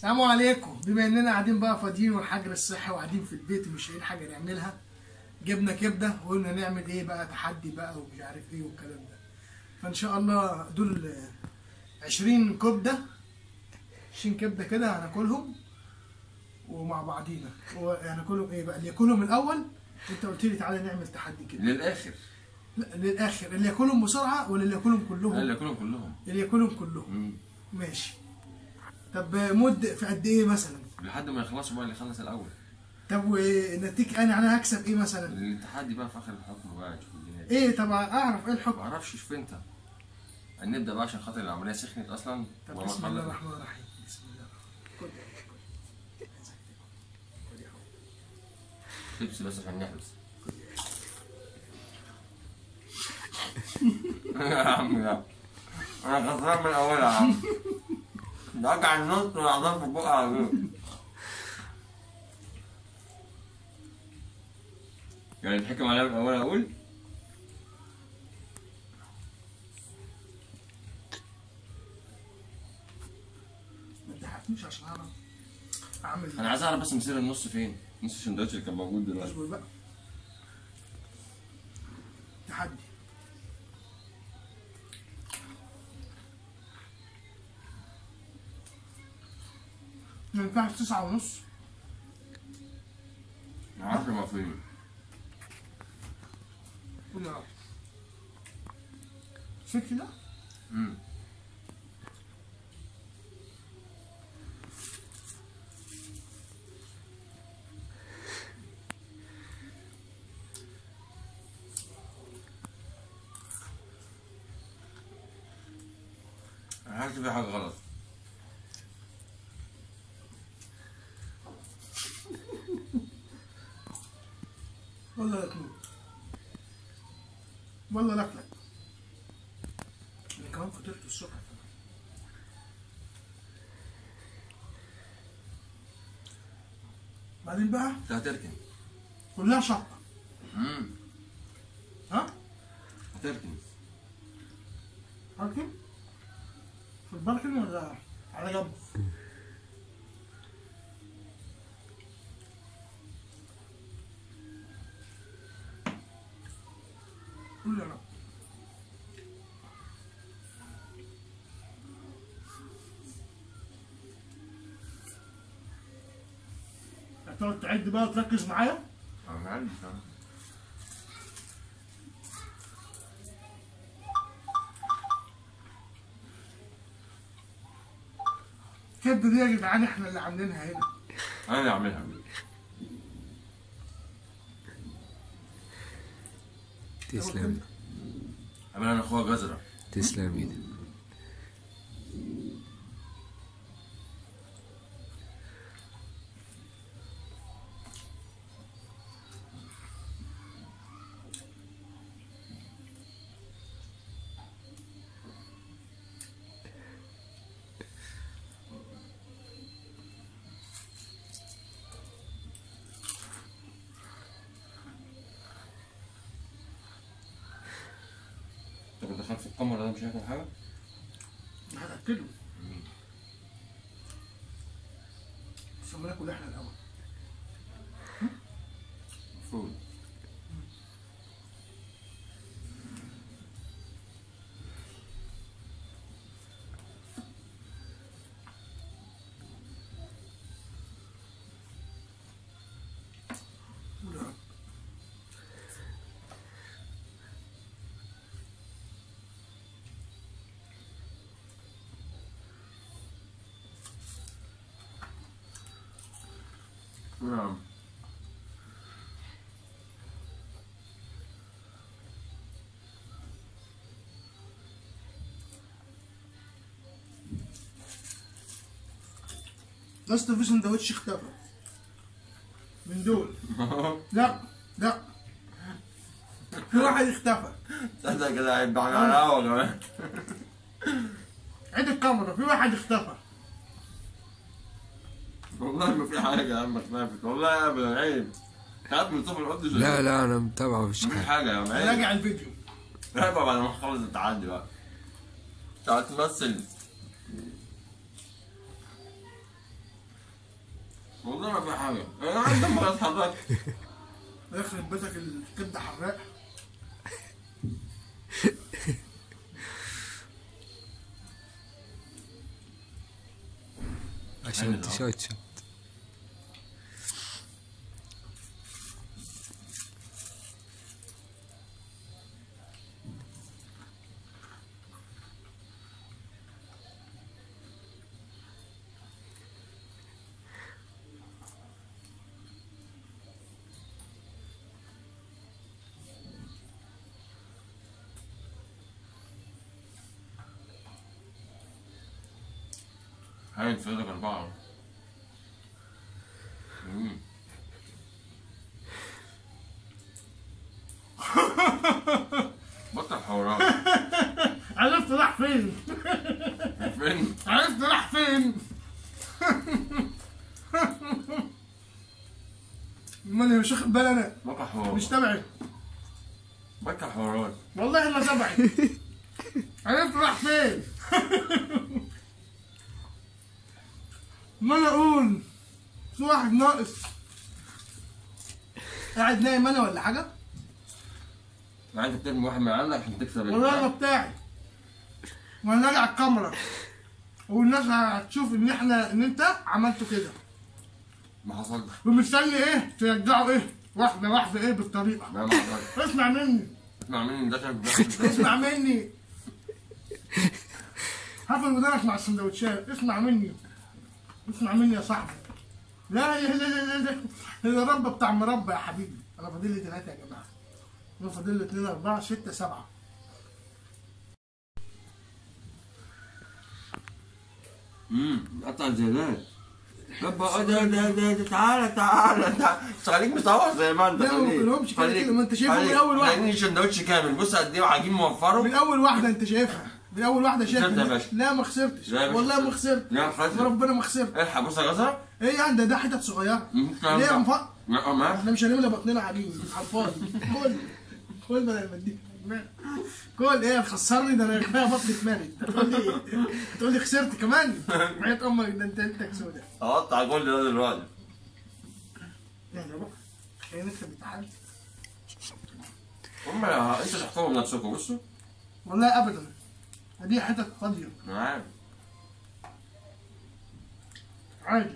السلام عليكم بما اننا قاعدين بقى فاضيين والحجر الصحي وقاعدين في البيت ومش لاقيين حاجه نعملها جبنا كبده وقلنا نعمل ايه بقى تحدي بقى ومش عارف ايه والكلام ده فان شاء الله دول آه، 20 كبده 20 كبده كده هناكلهم ومع بعضينا وهناكلهم ايه بقى اللي ياكلهم الاول انت قلت لي تعالى نعمل تحدي كده للاخر لا للاخر اللي ياكلهم بسرعه ولا اللي ياكلهم كلهم اللي ياكلهم كلهم اللي ياكلهم كلهم مم. ماشي طب مد في قد ايه مثلا لحد ما يخلصوا بقى اللي يخلص الاول طب ونتيجة انا انا هكسب ايه مثلا التحدي بقى في اخر الحكم بقى تشوف الدنيا ايه طب اعرف ايه الحكم ما اعرفش شوف انت هنبدا بقى عشان خاطر العمليه سخنت اصلا طب وما بسم الله خلص الرحمن الرحيم بسم الله الرحمن الرحيم خد يا حبيبي. تبس بس عشان نحبس يا عم يا انا خسران من اولها يا عم ده وجع النص والعظام في بقها على طول. يعني الحكم عليها من اولها اقول ما تضحكنيش عشان اعرف اعمل انا عايز اعرف بس مصير النص فين نص السندوتش اللي كان موجود دلوقتي اصبر بقى تحدي ما ينفعش تسعة ونص عارف ما فين قول يا رب ست ده امم انا حاسس في حاجه غلط والله لا تموت والله لا اكلك انا كمان فطرت الصبح بعدين بقى انت هتركن كلها شطه امم ها هتركن حاكم في الباركن ولا على جنب قول يا رب هتقعد تعد بقى وتركز معايا انا عارف الكبده دي يا جدعان احنا اللي عاملينها هنا انا اللي اعملها تسلم عامل انا اخويا جزره تسلم ايدك انت كنت دخلت في القمر ده مش هياكل حاجه هتاكله بس اما ناكل احنا الاول المفروض قول يا رب نعم يا اسطى في سندوتش اختفى من دول لا لا في واحد اختفى تصدق كده هيبقى على الهوا كمان عيد الكاميرا في واحد اختفى والله ما في حاجه يا عم خافت والله يا ابن عيب خاف من صبح القدس لا لا انا متابعه مش ما في حاجة. حاجه يا عم عيب راجع الفيديو راجع بعد ما نخلص التعدي بقى انت هتمثل والله ما في حاجه انا عندي مرض حضرتك يخرب بيتك الكبده حراق عشان تشوت هاي تفرق أربعة مم. بطل حوارات عرفت راح فين فين؟ عرفت راح فين امال أنا مش واخد بالي انا بطل حوارات مش تبعي بطل حوارات والله ما تبعي عرفت راح فين ما انا اقول في واحد ناقص قاعد نايم انا ولا حاجه يعني انت بترمي واحد من عندك عشان تكسب والله انا بتاعي وانا راجع الكاميرا والناس هتشوف ان احنا ان انت عملته كده ما حصلش ومستني ايه ترجعه ايه واحده واحده ايه بالطريقه لا ما حصلش اسمع مني اسمع مني ده شايف ده اسمع مني حفل ودانك مع السندوتشات اسمع مني اسمع مني يا صاحبي لا لا لا لا لا لا رب بتاع مربى يا حبيبي انا فاضل لي ثلاثه يا جماعه انا فاضل لي اثنين اربعه سته سبعه امم قطع زيادات طب بقى ده ده ده ده تعالى تعالى تعالى بس خليك مصور زي ما انت لا، ما خليك. باكلهمش كده خليك- كده، ما انت شايفهم خليك- من أول واحد. خليني سندوتش كامل بص قد ايه وعجين موفره من اول واحده انت شايفها من اول واحده شايف خسرت يا باشا. لا ما خسرتش لا يا باشا والله ما خسرت. خسرت لا خسرت. وربنا ما خسرت الحق بص يا جزره ايه يعني ده ده حتت صغيره مم، ليه يا مفق لا ما احنا مش هنملى بطننا عجين على الفاضي كل كل ما انا بديك كل ايه هتخسرني ده انا كفايه بطني اتملت هتقول لي هتقول لي خسرت كمان حياة امك ده انت انت سودا هقطع كل ده دلوقتي يعني بقى خلينا نكسب التحدي هم انتوا تحكموا بنفسكم بصوا والله ابدا دي حتت فاضيه انا عارف عادي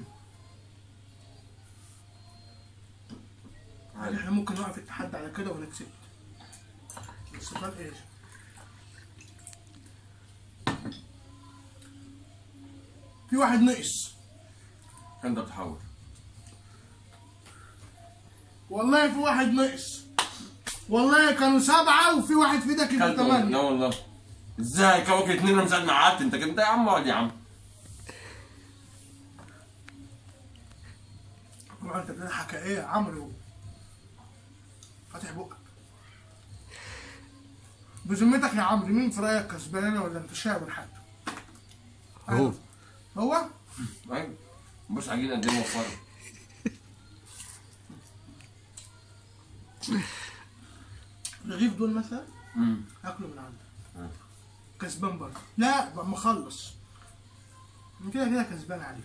عارف احنا ممكن نوقف التحدي على كده ونكسب بس قال ايش في واحد نقص انت بتحاول والله في واحد نقص والله كانوا سبعة وفي واحد في ايدك يبقى كلت والله. لا ثمانية والله ازاي كوكب اتنين انا مساعد ما قعدت انت كنت يا عم اقعد يا عم هو انت بتضحك ايه يا عمرو فاتح بقك بذمتك يا عمرو مين في رايك كسبان انا ولا انت شايب حد هو هو ايوه بص عجينه قد ايه موفره رغيف دول مثلا امم اكله من عندك كسبان برضه لا بقى مخلص من كده كده كسبان عليك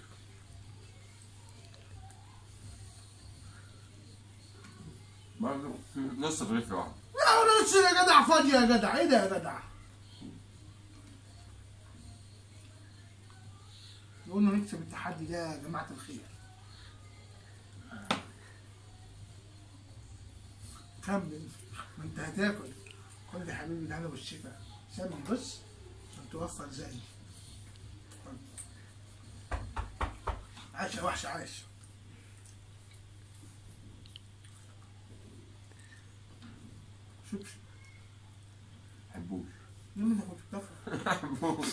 برضه نص رغيف واحد لا نص يا جدع فاضي يا جدع ايه ده يا جدع قلنا نكسب التحدي ده يا جماعة الخير كمل ما انت هتاكل خد يا حبيبي الهنا والشفا سامي بص عشان توفر زي عاش يا وحش عاش شوف حبوش مين انت كنت بتفرح حبوش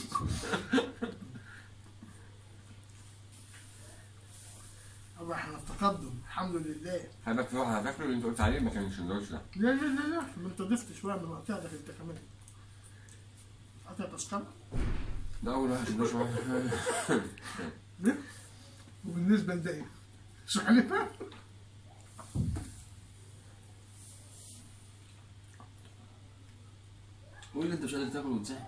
الله احنا في تقدم الحمد لله هيبقى في واحد هتاكله اللي انت قلت عليه ما كانش السندوتش ده لا لا لا لا ما انت ضفت شويه من وقتها ده انت كمان قطع تذكره ده اول واحد سندوتش واحد ليه؟ وبالنسبه لده ايه؟ سحلفه قول لي انت مش قادر تاكل وتزهق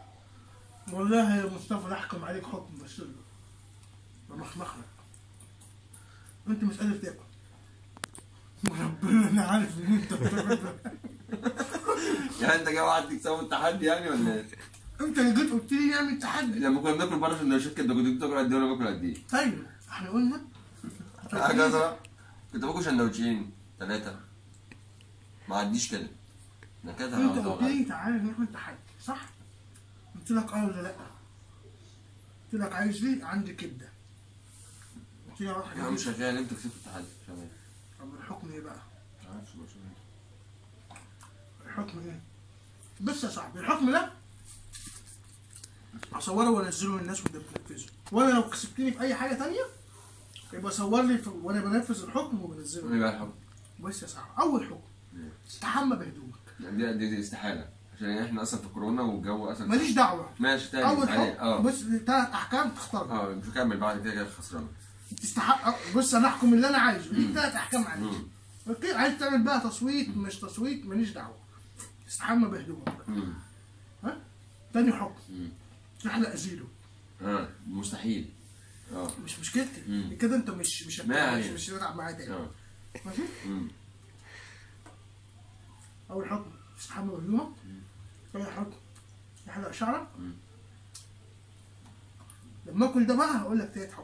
والله يا مصطفى لا احكم عليك حكم بس بمخمخ لك وانت مش قادر تاكل ربنا انا عارف ان انت بتاكل يعني انت جاي واحد تكسبه التحدي يعني ولا ايه؟ انت اللي جيت قلت لي نعمل تحدي لما كنا بناكل بره سندوتشات كده كنت بتاكل قد ايه وانا باكل قد ايه؟ طيب احنا قلنا حاجه صح؟ كنت باكل سندوتشين ثلاثه ما عديش كده انا كده انت هقعد قلت لي تعالى نعمل تحدي صح؟ قلت لك اه ولا لا؟ قلت لك عايز ايه؟ عندي كبده قلت لي روح يا عم شغال انت كسبت التحدي شغال طب الحكم ايه بقى؟ مش عارف شو شغال. الحكم ايه؟ بص يا صاحبي الحكم ده اصوره وانزله للناس وانت بتنفذه وانا لو كسبتني في اي حاجه تانية يبقى صور لي في- وانا بنفذ الحكم وبنزله ايه بقى الحكم؟ بص يا صاحبي اول حكم استحمى بهدومك دي, دي, دي استحاله عشان احنا اصلا في كورونا والجو اصلا ماليش دعوه ماشي تاني اول عليه. حكم اه بص ثلاث احكام تختار اه مش هكمل بعد كده كده خسران تستحق بص انا احكم اللي انا عايزه ليك ثلاث احكام عليه مم. اوكي عايز تعمل بقى تصويت مش تصويت ماليش دعوه استحمى بهدومك مم. ها تاني حكم مم. احلق زيرو اه مستحيل اه مش مشكلتي مم. كده انت مش مش ما مش, علينا. مش هتلعب معايا تاني اه ماشي مم. اول حكم تستحمى بهدومك تاني حكم تحلق شعرك مم. لما اكل ده بقى هقول لك تالت حكم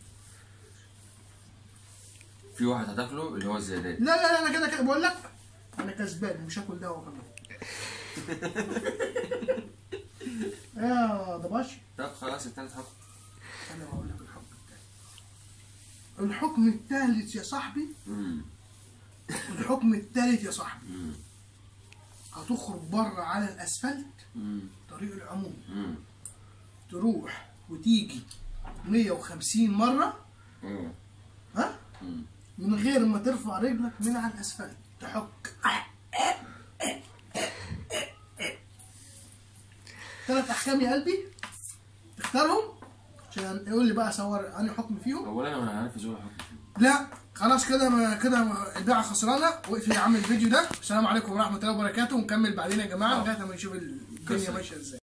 في واحد هتاكله اللي هو الزيادات لا لا لا انا كده كده بقول لك انا كسبان مش هاكل ده هو كمان يا ضباشي طب خلاص التالت حكم انا هقول لك الحكم التالت الحكم الثالث يا صاحبي مم. الحكم الثالث يا صاحبي مم. هتخرج بره على الاسفلت مم. طريق العموم مم. تروح وتيجي 150 مرة مم. ها مم. من غير ما ترفع رجلك من على الاسفلت تحك ثلاث احكام يا قلبي تختارهم عشان يقول لي بقى صور انهي حكم فيهم اولا انا عارف ازاي الحكم لا خلاص كده ما كده البيعه خسرانه وقف يا عم الفيديو ده السلام عليكم ورحمه الله وبركاته ونكمل بعدين يا جماعه لغايه ما نشوف الدنيا قصة. ماشيه ازاي